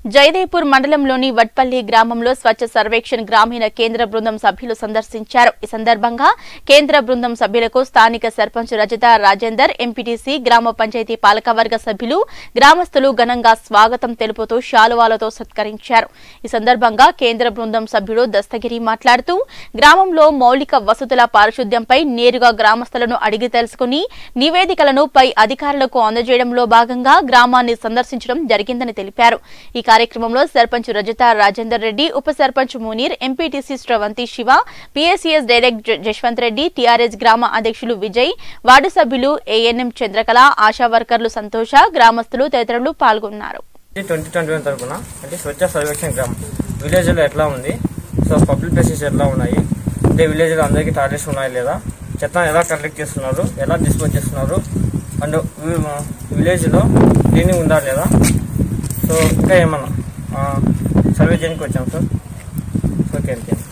జయదేపూర్ మండలంలోని వట్పల్లి గ్రామంలో స్వచ్ఛ సర్వేక్షణ్ గ్రామీణ కేంద్ర బృందం సభ్యులు సందర్శించారు ఈ సందర్భంగా కేంద్ర బృందం సభ్యులకు స్థానిక సర్పంచ్ రజత రాజేందర్ ఎంపీటీసీ గ్రామ పంచాయతీ పాలకవర్గ సభ్యులు గ్రామస్తులు ఘనంగా స్వాగతం తెలుపుతూ శాలువాలతో సత్కరించారు ఈ సందర్భంగా కేంద్ర బృందం సభ్యుడు దస్తగిరి మాట్లాడుతూ గ్రామంలో మౌలిక వసతుల పారిశుద్ధ్యంపై నేరుగా గ్రామస్తులను అడిగి తెలుసుకుని నివేదికలను పై అధికారులకు అందజేయడంలో భాగంగా గ్రామాన్ని సందర్శించడం జరిగిందని తెలిపారు ఈ కార్యక్రమంలో సర్పంచ్ రజత రాజేందర్ రెడ్డి ఉప sarpanch Munir MPTC Sravanthi Shiva PSCS director Jashwant Reddy TRS గ్రామ అధ్యక్షులు విజయ్ వార్డు సభ్యులు ఏఎన్ఎం చంద్రకళ ఆశా వర్కర్లు సంతోష గ్రామస్తులు తదితరులు పాల్గొన్నారు ట్వంటీ ట్వంటీ వన్ తరపున అంటే స్వచ్ఛ సర్వేక్షణ గ్రామం విలేజ్లో ఎట్లా ఉంది సో పబ్లిక్ ప్లేసెస్ ఎట్లా ఉన్నాయి అంటే విలేజ్లో అందరికీ టాయిలెట్స్ ఉన్నాయి లేదా చెత్త ఎలా కలెక్ట్ చేస్తున్నారు ఎలా డిస్పోజ్ చేస్తున్నారు అండ్ విలేజ్లో క్లీనింగ్ ఉందా లేదా సో ఇంకా ఏమన్నా సర్వే చేయడానికి వచ్చాం సార్ ఓకే ఓకే